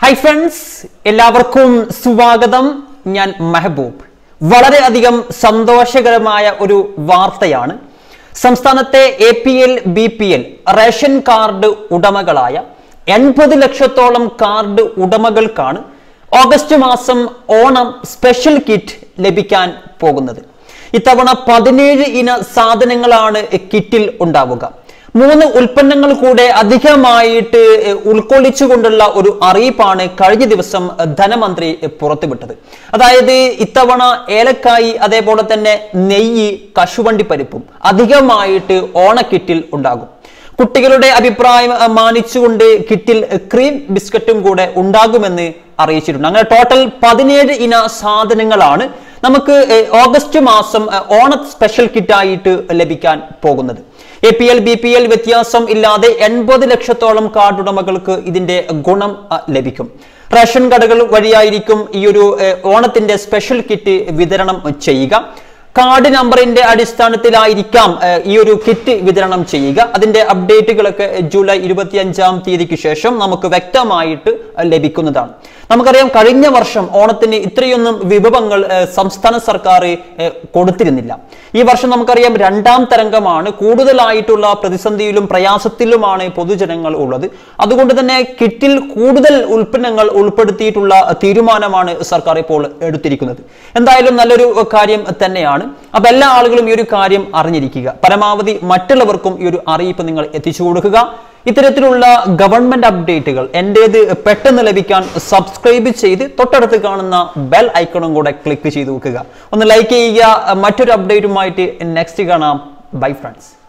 hi friends എല്ലാവർക്കും സ്വാഗതം ഞാൻ മെഹബൂബ് വളരെയധികം സന്തോഷകരമായ ഒരു വാർത്തയാണ് സംസ്ഥാനത്തെ A P L B P L ration card ഉടമകളായ എൺപത് ലക്ഷത്തോളം കാർഡ് ഉടമകൾക്കാണ് ഓഗസ്റ്റ് മാസം ഓണം സ്പെഷ്യൽ കിറ്റ് ലഭിക്കാൻ പോകുന്നത് ഇത്തവണ പതിനേഴ് ഇന സാധനങ്ങളാണ് കിറ്റിൽ ഉണ്ടാവുക മൂന്ന് ഉൽപ്പന്നങ്ങൾ കൂടെ അധികമായിട്ട് എഹ്, ഉൾക്കൊള്ളിച്ചുകൊണ്ടുള്ള ഒരു അറിയിപ്പാണ് കഴിഞ്ഞ ദിവസം എഹ്, ധനമന്ത്രി എഹ്, പുറത്തുവിട്ടത് അതായത് ഇത്തവണ ഏലക്കായി അതേപോലെ തന്നെ നെയ്യ് കശുവണ്ടി പരിപ്പും അധികമായിട്ട് ഓണക്കിറ്റിൽ ഉണ്ടാകും കുട്ടികളുടെ അഭിപ്രായം അഹ്, മാനിച്ചുകൊണ്ട് കിറ്റിൽ എഹ്, ക്രീം ബിസ്ക്കറ്റും കൂടെ ഉണ്ടാകുമെന്ന് അറിയിച്ചിട്ടുണ്ട് അങ്ങനെ ടോട്ടൽ പതിനേഴ് ഇന സാധനങ്ങളാണ് നമുക്ക് എഹ്, ഓഗസ്റ്റ് മാസം എഹ്, ഓണ സ്പെഷ്യൽ കിറ്റായിട്ട് ലഭിക്കാൻ പോകുന്നത് A P L B P L വ്യത്യാസം ഇല്ലാതെ എൺപത് ലക്ഷത്തോളം കാർഡ് ഉടമകൾക്ക് ഇതിന്റെ ഗുണം അഹ്, ലഭിക്കും റേഷൻ കടകൾ വഴിയായിരിക്കും ഈ ഒരു എഹ്, ഓണത്തിന്റെ സ്പെഷ്യൽ കിറ്റ് വിതരണം ചെയ്യുക കാർഡ് നമ്പറിന്റെ അടിസ്ഥാനത്തിലായിരിക്കാം ഏഹ്, ഈ ഒരു കിറ്റ് വിതരണം ചെയ്യുക അതിന്റെ അപ്ഡേറ്റുകളൊക്കെ ജൂലൈ ഇരുപത്തി അഞ്ചാം തീയതിക്ക് ശേഷം നമുക്ക് വ്യക്തമായിട്ട് ഏഹ്, ലഭിക്കുന്നതാണ് നമുക്കറിയാം കഴിഞ്ഞ വർഷം ഓണത്തിന് ഇത്രയൊന്നും വിഭവങ്ങൾ ഏഹ്, സംസ്ഥാന സർക്കാർ ഏഹ്, കൊടുത്തിരുന്നില്ല ഈ വർഷം നമുക്കറിയാം രണ്ടാം തരംഗമാണ് കൂടുതലായിട്ടുള്ള പ്രതിസന്ധിയിലും പ്രയാസത്തിലുമാണ് പൊതുജനങ്ങൾ ഉള്ളത് അതുകൊണ്ട് തന്നെ കിറ്റിൽ കൂടുതൽ ഉൽപ്പന്നങ്ങൾ ഉൾപ്പെടുത്തിയിട്ടുള്ള തീരുമാനമാണ് സർക്കാർ ഇപ്പോൾ എടുത്തിരിക്കുന്നത് എന്തായാലും നല്ലൊരു കാര്യം തന്നെയാണ് അപ്പൊ എല്ലാ ആളുകളും ഈ ഒരു കാര്യം അറിഞ്ഞിരിക്കുക പരമാവധി മറ്റുള്ളവർക്കും ഈ ഒരു അറിയിപ്പ് നിങ്ങൾ എത്തിച്ചു കൊടുക്കുക ഇത്തരത്തിലുള്ള ഗവൺമെന്റ് അപ്ഡേറ്റുകൾ എന്റേത് പെട്ടെന്ന് ലഭിക്കാൻ സബ്സ്ക്രൈബ് ചെയ്ത് തൊട്ടടുത്ത് കാണുന്ന ബെൽ ഐക്കണും കൂടെ ക്ലിക്ക് ചെയ്ത് വെക്കുക ഒന്ന് ലൈക്ക് ചെയ്യുക മറ്റൊരു അപ്ഡേറ്റുമായിട്ട് നെക്സ്റ്റ് കാണാം ബൈ ഫ്രണ്ട്സ്